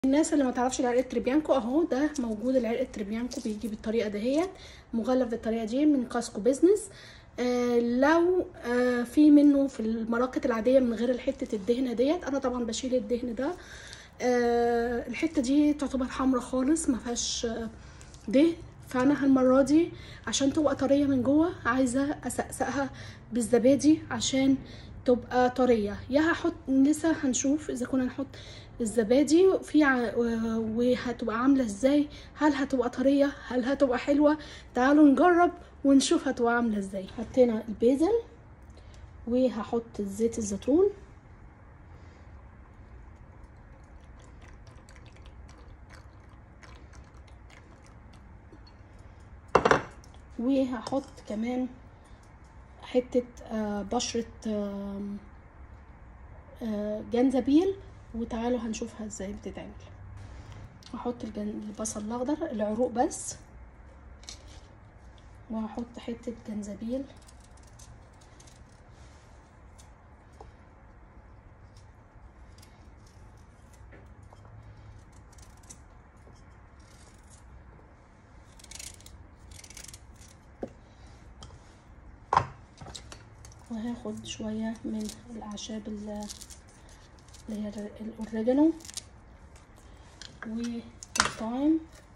الناس اللي ما تعرفش العرق التريبيانكو اهو ده موجود العرق التريبيانكو بيجي بالطريقه دهيت مغلف بالطريقه دي من كاسكو بيزنس آه لو آه في منه في المراقة العادية من غير الحتة الدهنة ديت انا طبعا بشيل الدهن ده آه الحتة دي تعتبر حمرا خالص ما فيهاش آه دهن فانا المرة دي عشان تبقى طرية من جوه عايزة اسقسقها بالزبادي عشان تبقى طرية يا هحط لسه هنشوف اذا كنا نحط الزبادي في ع... وهتبقى عاملة ازاي هل هتبقى طرية هل هتبقى حلوة تعالوا نجرب ونشوف هتبقى عاملة ازاي حطينا البيزل وهحط زيت الزيتون وهحط كمان حتة آه بشرة آه آه جنزبيل وتعالوا هنشوفها ازاي بتتعمل هحط الجن... البصل الاخضر العروق بس وهحط حتة جنزبيل وهاخد شوية من الأعشاب اللي هي الأوريجانو والثايم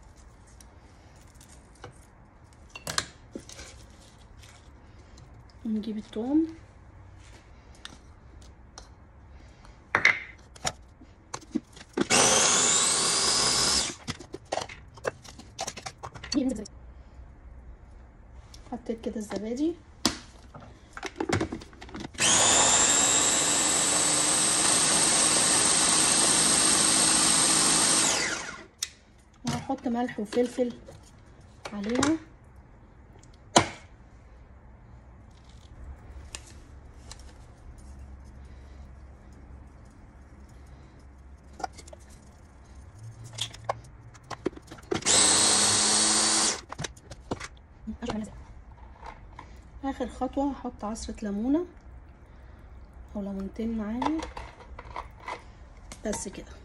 ونجيب التوم حطيت كده الزبادي وهحط ملح وفلفل عليها اخر خطوه هحط عصره ليمونه او ليمونتين معايا بس كده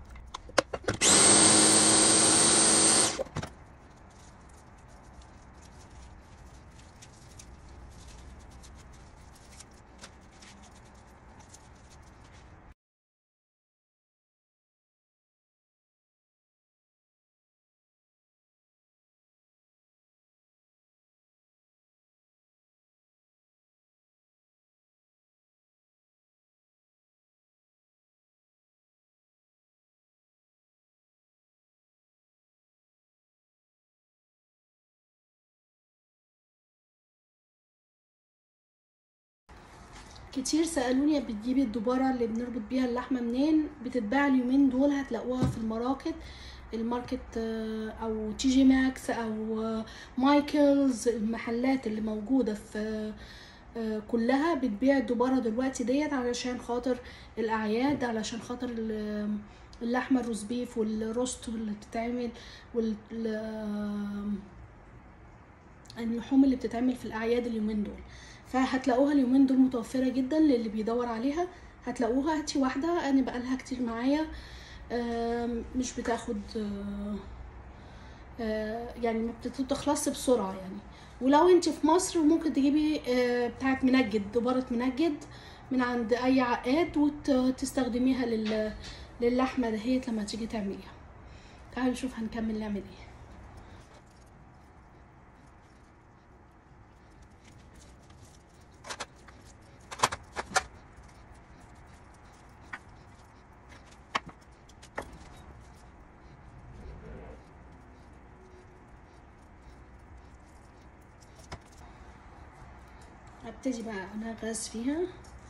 كتير سالوني بتجيبي الدباره اللي بنربط بيها اللحمه منين بتتباع اليومين دول هتلاقوها في المراكت الماركت او تي جي ماكس او مايكلز المحلات اللي موجوده في كلها بتبيع الدباره دلوقتي ديت علشان خاطر الاعياد علشان خاطر اللحمه الروز بيف والروست اللي بتتعمل وال اللحوم اللي بتتعمل في الاعياد اليومين دول فهتلاقوها اليومين دول متوفره جدا للي بيدور عليها هتلاقوها هاتي واحده انا بقالها كتير معايا مش بتاخد يعني ما بتخلص بسرعه يعني ولو انت في مصر ممكن تجيبي بتاعه منجد دباره منجد من عند اي عقاد وتستخدميها للحمه دهيت لما تيجي تعمليها تعالوا نشوف هنكمل نعمل ايه هبتدي بقى انا غاز فيها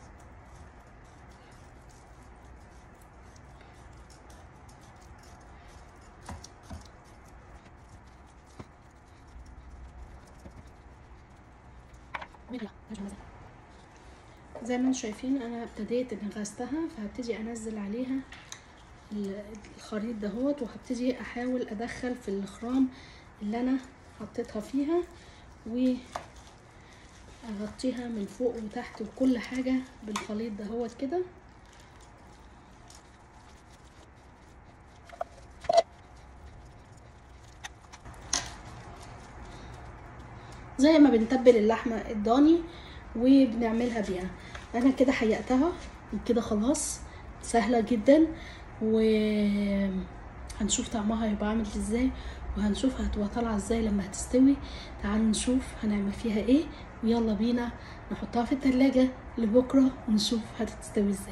زي ما انتم شايفين انا ابتديت ان غزتها فهبتدي انزل عليها الخليط دهوت وهبتدي احاول ادخل في الخرام اللي انا حطيتها فيها و اغطيها من فوق وتحت وكل حاجة بالخليط دهوت كده زي ما بنتبل اللحمه الضاني وبنعملها بيها انا كده حيقتها كده خلاص سهله جدا وهنشوف طعمها هيبقى عامل ازاي وهنشوف هتبقى طالعه ازاي لما هتستوي تعالوا نشوف هنعمل فيها ايه ويلا بينا نحطها في التلاجة لبكرة ونشوف هتستوي ازاي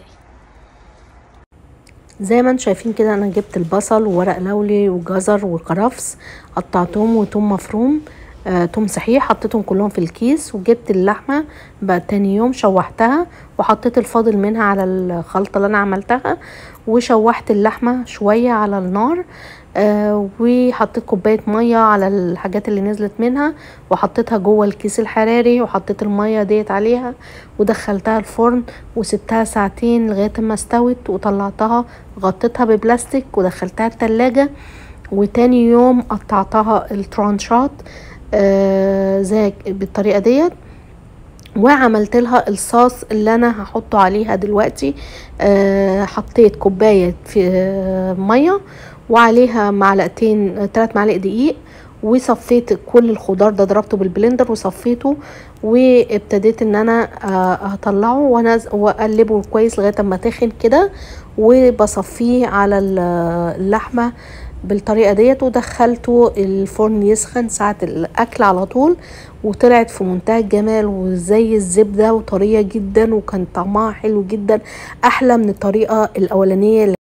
زي ما انتم شايفين كده انا جبت البصل وورق لوري وجزر وكرفس قطعتهم وتوم مفروم آه، توم صحيح حطيتهم كلهم في الكيس وجبت اللحمه بقى تاني يوم شوحتها وحطيت الفاضل منها على الخلطه اللي انا عملتها وشوحت اللحمه شويه على النار آه وحطيت كوبايه ميه على الحاجات اللي نزلت منها وحطيتها جوه الكيس الحراري وحطيت الميه ديت عليها ودخلتها الفرن وسبتها ساعتين لغايه ما استوت وطلعتها غطيتها ببلاستيك ودخلتها التلاجة وتاني يوم قطعتها الترانشات آه زي بالطريقه ديت وعملت لها الصوص اللي انا هحطه عليها دلوقتي آه حطيت كوبايه في آه ميه وعليها معلقتين ثلاث معالق دقيق وصفيت كل الخضار ده ضربته بالبلندر وصفيته وابتديت ان انا هطلعه وانا واقلبه كويس لغايه اما تخن كده وبصفيه على اللحمه بالطريقه ديت ودخلته الفرن يسخن ساعه الاكل على طول وطلعت في منتهى الجمال وزي الزبده وطريه جدا وكان طعمها حلو جدا احلى من الطريقه الاولانيه